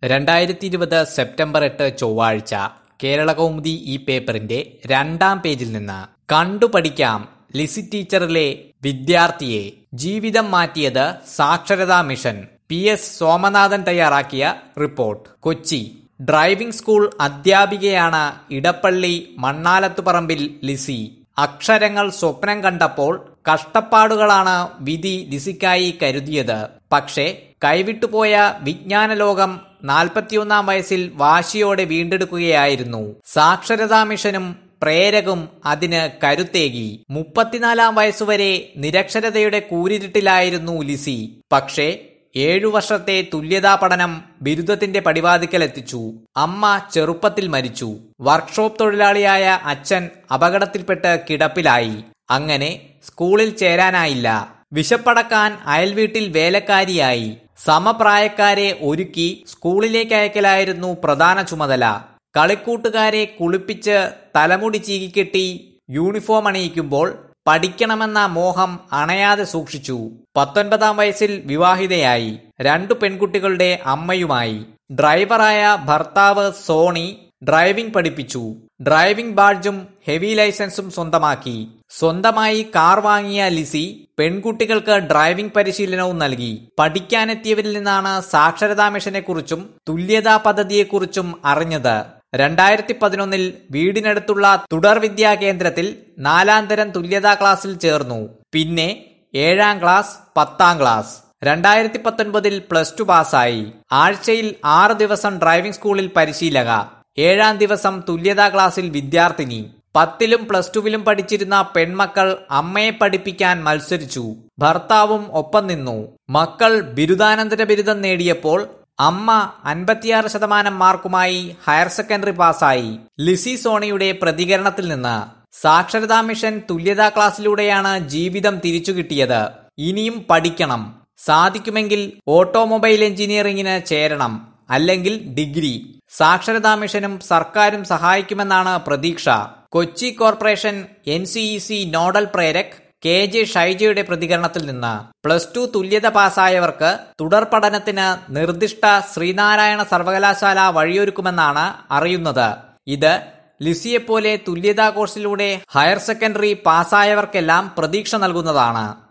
രണ്ടായിരത്തി ഇരുപത് സെപ്റ്റംബർ എട്ട് ചൊവ്വാഴ്ച കേരളകൗമുദി ഈ പേപ്പറിന്റെ രണ്ടാം പേജിൽ നിന്ന് കണ്ടുപഠിക്കാം ലിസി ടീച്ചറിലെ വിദ്യാർത്ഥിയെ ജീവിതം മാറ്റിയത് സാക്ഷരതാ മിഷൻ പി എസ് സോമനാഥൻ തയ്യാറാക്കിയ റിപ്പോർട്ട് കൊച്ചി ഡ്രൈവിംഗ് സ്കൂൾ അധ്യാപികയാണ് ഇടപ്പള്ളി മണ്ണാലത്തുപറമ്പിൽ ലിസി അക്ഷരങ്ങൾ സ്വപ്നം കണ്ടപ്പോൾ കഷ്ടപ്പാടുകളാണ് വിധി ലിസിക്കായി കരുതിയത് പക്ഷേ കൈവിട്ടുപോയ വിജ്ഞാന ലോകം നാൽപ്പത്തിയൊന്നാം വയസ്സിൽ വാശിയോടെ വീണ്ടെടുക്കുകയായിരുന്നു സാക്ഷരതാ മിഷനും പ്രേരകും അതിന് കരുത്തേകി മുപ്പത്തിനാലാം വയസ്സുവരെ നിരക്ഷരതയുടെ കൂരിരുട്ടിലായിരുന്നു ലിസി പക്ഷേ ഏഴു വർഷത്തെ തുല്യതാ പഠനം ബിരുദത്തിന്റെ പടിവാതിക്കലെത്തിച്ചു അമ്മ ചെറുപ്പത്തിൽ മരിച്ചു വർക്ക്ഷോപ്പ് തൊഴിലാളിയായ അച്ഛൻ അപകടത്തിൽപ്പെട്ട് കിടപ്പിലായി അങ്ങനെ സ്കൂളിൽ ചേരാനായില്ല വിശപ്പടക്കാൻ അയൽവീട്ടിൽ വേലക്കാരിയായി സമപ്രായക്കാരെ ഒരുക്കി സ്കൂളിലേക്ക് അയക്കലായിരുന്നു പ്രധാന ചുമതല കളിക്കൂട്ടുകാരെ കുളിപ്പിച്ച് തലമുടി ചീകിക്കെട്ടി യൂണിഫോം അണിയിക്കുമ്പോൾ പഠിക്കണമെന്ന മോഹം അണയാതെ സൂക്ഷിച്ചു പത്തൊൻപതാം വയസ്സിൽ വിവാഹിതയായി രണ്ടു പെൺകുട്ടികളുടെ അമ്മയുമായി ഡ്രൈവറായ ഭർത്താവ് സോണി ഡ്രൈവിംഗ് പഠിപ്പിച്ചു ഡ്രൈവിംഗ് ബാഡ്ജും ഹെവി ലൈസൻസും സ്വന്തമാക്കി സ്വന്തമായി കാർ വാങ്ങിയ ലിസി പെൺകുട്ടികൾക്ക് ഡ്രൈവിംഗ് പരിശീലനവും നൽകി പഠിക്കാനെത്തിയവരിൽ നിന്നാണ് സാക്ഷരതാ മിഷനെക്കുറിച്ചും തുല്യതാ പദ്ധതിയെക്കുറിച്ചും അറിഞ്ഞത് രണ്ടായിരത്തി പതിനൊന്നിൽ വീടിനടുത്തുള്ള തുടർ വിദ്യാ കേന്ദ്രത്തിൽ നാലാം തരം തുല്യതാ ക്ലാസ്സിൽ ചേർന്നു പിന്നെ ഏഴാം ക്ലാസ് പത്താം ക്ലാസ് രണ്ടായിരത്തി പത്തൊൻപതിൽ പ്ലസ് ടു പാസ്സായി ആഴ്ചയിൽ ആറ് ദിവസം ഡ്രൈവിംഗ് സ്കൂളിൽ പരിശീലക ഏഴാം ദിവസം തുല്യതാ ക്ലാസ്സിൽ വിദ്യാർത്ഥിനി പത്തിലും പ്ലസ് ടുവിലും പഠിച്ചിരുന്ന പെൺമക്കൾ അമ്മയെ പഠിപ്പിക്കാൻ മത്സരിച്ചു ഭർത്താവും ഒപ്പം നിന്നു മക്കൾ ബിരുദാനന്തര ബിരുദം നേടിയപ്പോൾ അമ്മ അൻപത്തിയാറ് ശതമാനം മാർക്കുമായി ഹയർ സെക്കൻഡറി പാസ്സായി ലിസി സോണിയുടെ പ്രതികരണത്തിൽ നിന്ന് സാക്ഷരതാ മിഷൻ തുല്യതാ ക്ലാസ്സിലൂടെയാണ് ജീവിതം തിരിച്ചു കിട്ടിയത് ഇനിയും പഠിക്കണം സാധിക്കുമെങ്കിൽ ഓട്ടോമൊബൈൽ എഞ്ചിനീയറിംഗിന് ചേരണം അല്ലെങ്കിൽ ഡിഗ്രി സാക്ഷരതാ മിഷനും സർക്കാരും സഹായിക്കുമെന്നാണ് പ്രതീക്ഷ Kochi corporation N C nodal പ്രേരക് കെ ജെ ഷൈജയുടെ പ്രതികരണത്തിൽ നിന്ന് പ്ലസ് ടു തുല്യത പാസ്സായവർക്ക് തുടർ പഠനത്തിന് നിർദ്ദിഷ്ട ശ്രീനാരായണ സർവകലാശാല വഴിയൊരുക്കുമെന്നാണ് അറിയുന്നത് ഇത് ലിസിയെപ്പോലെ തുല്യതാ കോഴ്സിലൂടെ ഹയർ സെക്കൻഡറി പാസ്സായവർക്കെല്ലാം പ്രതീക്ഷ നൽകുന്നതാണ്